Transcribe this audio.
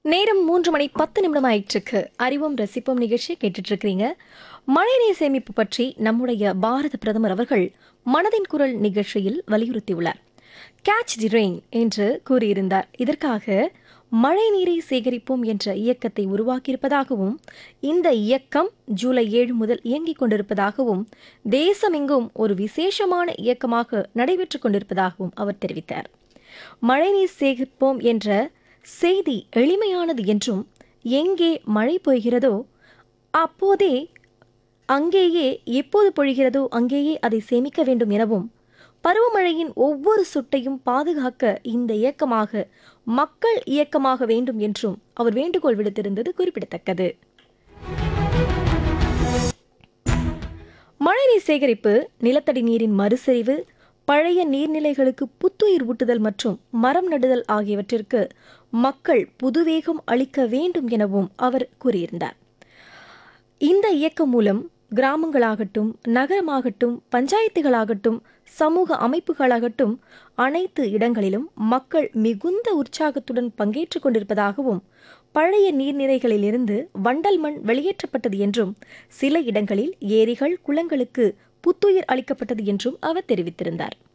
நேரம் மூன்று மணி பத்து நிமிடம் ஆயிற்றுக்கு அறிவோம் ரசிப்போம் நிகழ்ச்சியை கேட்டுட்டு இருக்கிறீங்க மழைநீர் சேமிப்பு பற்றி நம்முடைய பாரத பிரதமர் அவர்கள் மனதின் குரல் நிகழ்ச்சியில் வலியுறுத்தியுள்ளார் கேட்ச் தி ரெயின் என்று கூறியிருந்தார் இதற்காக மழை நீரை சேகரிப்போம் என்ற இயக்கத்தை உருவாக்கியிருப்பதாகவும் இந்த இயக்கம் ஜூலை ஏழு முதல் இயங்கிக் கொண்டிருப்பதாகவும் தேசமெங்கும் ஒரு விசேஷமான இயக்கமாக நடைபெற்றுக் கொண்டிருப்பதாகவும் அவர் தெரிவித்தார் மழைநீர் சேகரிப்போம் என்ற செய்தி எளிமையானது என்றும் எங்கே மழை பொய்கிறதோ அப்போதே அங்கேயே எப்போது பொழிகிறதோ அங்கேயே அதை சேமிக்க வேண்டும் எனவும் பருவமழையின் ஒவ்வொரு சொட்டையும் பாதுகாக்க இந்த இயக்கமாக மக்கள் இயக்கமாக வேண்டும் என்றும் அவர் வேண்டுகோள் விடுத்திருந்தது குறிப்பிடத்தக்கது மழைநீர் சேகரிப்பு நிலத்தடி நீரின் மறுசெறிவு பழைய நீர்நிலைகளுக்கு புத்துயிர் ஊட்டுதல் மற்றும் மரம் நடுதல் ஆகியவற்றிற்கு மக்கள் புதுவேகம் அளிக்க வேண்டும் எனவும் அவர் கூறியிருந்தார் இந்த இயக்கம் மூலம் கிராமங்களாகட்டும் நகரமாகட்டும் பஞ்சாயத்துகளாகட்டும் சமூக அமைப்புகளாகட்டும் அனைத்து இடங்களிலும் மக்கள் மிகுந்த உற்சாகத்துடன் பங்கேற்றுக் கொண்டிருப்பதாகவும் பழைய நீர்நிலைகளிலிருந்து வண்டல் மண் வெளியேற்றப்பட்டது என்றும் சில இடங்களில் ஏரிகள் குளங்களுக்கு புத்துயிர் அளிக்கப்பட்டது என்றும் அவர் தெரிவித்திருந்தார்